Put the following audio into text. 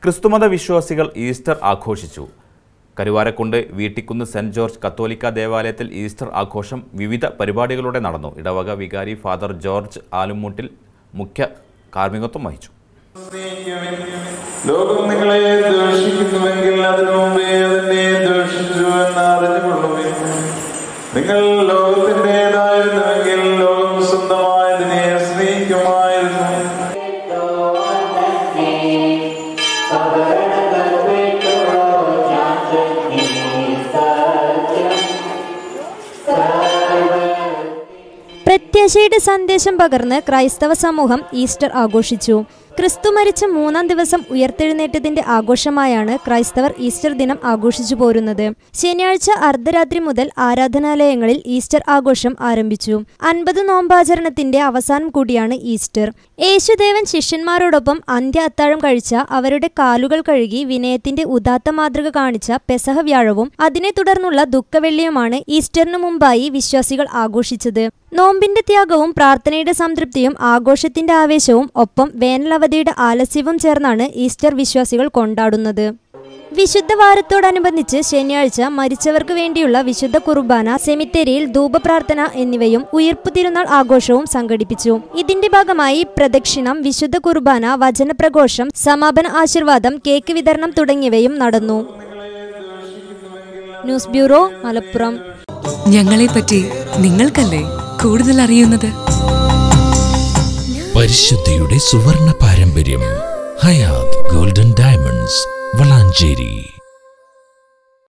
ക്രിസ്തുമത വിശ്വാസികൾ ഈസ്റ്റർ ആഘോഷിച്ചു കരുവാരക്കുണ്ട് വീട്ടിക്കുന്ന് സെന്റ് ജോർജ് കത്തോലിക്ക ദേവാലയത്തിൽ ഈസ്റ്റർ ആഘോഷം വിവിധ പരിപാടികളോടെ നടന്നു ഇടവക വികാരി ഫാദർ ജോർജ് ആലുമൂട്ടിൽ മുഖ്യ കാർമ്മികത്വം വഹിച്ചു ലോകം നിങ്ങളെ ദോഷിക്കുന്നുവെങ്കിൽ അതിനു മുമ്പേ അതിനെ ദോഷിച്ചു എന്ന് അറിഞ്ഞുകൊള്ളുവിൻ നിങ്ങൾ ലോകത്തിൻ്റെതായിരുന്നുവെങ്കിൽ ലോകം സ്വന്തമായതിനെ സ്നേഹിക്കുമായിരുന്നു പ്രത്യാശയുടെ സന്ദേശം പകർന്ന് ക്രൈസ്തവ സമൂഹം ഈസ്റ്റർ ആഘോഷിച്ചു ക്രിസ്തു മരിച്ച മൂന്നാം ദിവസം ഉയർത്തെഴുന്നേറ്റതിന്റെ ആഘോഷമായാണ് ക്രൈസ്തവർ ഈസ്റ്റർ ദിനം ആഘോഷിച്ചു പോരുന്നത് ശനിയാഴ്ച അർദ്ധരാത്രി മുതൽ ആരാധനാലയങ്ങളിൽ ഈസ്റ്റർ ആഘോഷം ആരംഭിച്ചു അൻപത് നോമ്പാചരണത്തിന്റെ അവസാനം കൂടിയാണ് ഈസ്റ്റർ യേശുദേവൻ ശിഷ്യന്മാരോടൊപ്പം അന്ത്യ അത്താഴം കഴിച്ച അവരുടെ കാലുകൾ കഴുകി വിനയത്തിന്റെ ഉദാത്ത മാതൃക കാണിച്ച പെസഹ വ്യാഴവും അതിനെ തുടർന്നുള്ള ദുഃഖവെള്ളിയുമാണ് ഈസ്റ്ററിനു മുമ്പായി വിശ്വാസികൾ ആഘോഷിച്ചത് നോമ്പിന്റെ ത്യാഗവും പ്രാർത്ഥനയുടെ സംതൃപ്തിയും ആഘോഷത്തിന്റെ ആവേശവും ഒപ്പം വേനലവധിയുടെ ആലസ്യവും ചേർന്നാണ് ഈസ്റ്റർ വിശ്വാസികൾ കൊണ്ടാടുന്നത് വിശുദ്ധ വാരത്തോടനുബന്ധിച്ച് ശനിയാഴ്ച മരിച്ചവർക്ക് വേണ്ടിയുള്ള വിശുദ്ധ കുർബാന സെമിത്തേരിയിൽ ധൂപപ്രാർത്ഥന എന്നിവയും ഉയർപ്പു തിരുനാൾ ആഘോഷവും സംഘടിപ്പിച്ചു ഇതിന്റെ ഭാഗമായി പ്രദക്ഷിണം വിശുദ്ധ കുർബാന വചനപ്രഘോഷം സമാപന ആശീർവാദം കേക്ക് വിതരണം തുടങ്ങിയവയും നടന്നു ന്യൂസ് ബ്യൂറോ മലപ്പുറം ഞങ്ങളെപ്പറ്റി നിങ്ങൾക്കല്ലേ കൂടുതൽ അറിയുന്നത് പരിശുദ്ധിയുടെ സുവർണ പാരമ്പര്യം ഹയാത് ഗോൾഡൻ ഡയമണ്ട്സ് വളാഞ്ചേരി